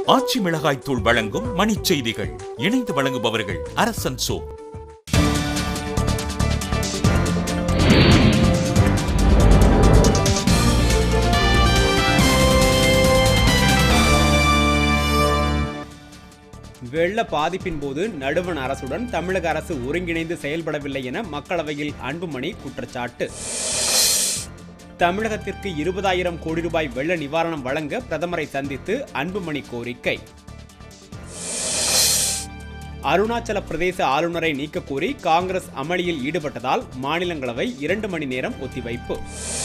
ஆச்சி மிளகாய் தூள் வழங்கும் மணிச் செய்திகள் இணைந்து வழங்குபவர்கள் அரசன் சோ வெள்ள பாதிப்பின் போது நடுவண் அரசுடன் தமிழக அரசு ஒருங்கிணைந்து செயல்படவில்லை என மக்களவையில் அன்புமணி குற்றச்சாட்டு தமிழகத்திற்கு இருபதாயிரம் கோடி ரூபாய் வெள்ள நிவாரணம் வழங்க பிரதமரை சந்தித்து அன்புமணி கோரிக்கை அருணாச்சல பிரதேச ஆளுநரை நீக்கக் கோரி காங்கிரஸ் அமளியில் ஈடுபட்டதால் மாநிலங்களவை இரண்டு மணி நேரம் ஒத்திவைப்பு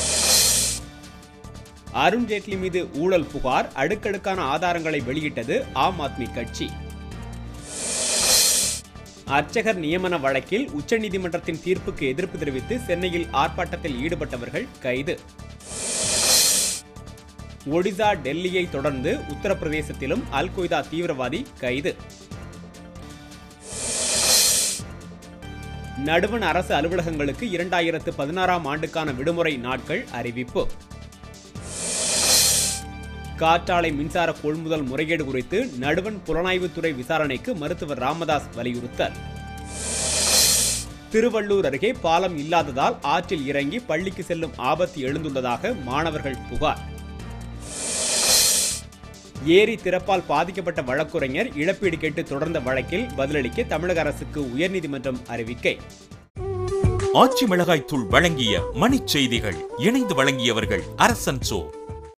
அருண் ஜேட்லி மீது ஊழல் புகார் அடுக்கடுக்கான ஆதாரங்களை வெளியிட்டது ஆம் ஆத்மி கட்சி அர்ச்சகர் நியமன வழக்கில் உச்சநீதிமன்றத்தின் தீர்ப்புக்கு எதிர்ப்பு தெரிவித்து சென்னையில் ஆர்ப்பாட்டத்தில் ஈடுபட்டவர்கள் கைது ஒடிசா டெல்லியை தொடர்ந்து உத்தரப்பிரதேசத்திலும் அல் கொய்தா தீவிரவாதி கைது நடுவண் அரசு அலுவலகங்களுக்கு இரண்டாயிரத்து பதினாறாம் ஆண்டுக்கான விடுமுறை நாட்கள் அறிவிப்பு காற்றாலை மின்சார கொள்முதல் முறைகேடு குறித்து நடுவண் புலனாய்வுத்துறை விசாரணைக்கு மருத்துவர் ராமதாஸ் வலியுறுத்தல் திருவள்ளூர் அருகே பாலம் இல்லாததால் ஆற்றில் இறங்கி பள்ளிக்கு செல்லும் ஆபத்து எழுந்துள்ளதாக மாணவர்கள் புகார் ஏரி திறப்பால் பாதிக்கப்பட்ட வழக்குரைஞர் இழப்பீடு கேட்டு தொடர்ந்த வழக்கில் பதிலளிக்க தமிழக அரசுக்கு உயர்நீதிமன்றம் அறிவிக்கை ஆச்சி மிளகாய் தூள் வழங்கிய மணிச் செய்திகள் இணைந்து வழங்கியவர்கள் அரசன் சோ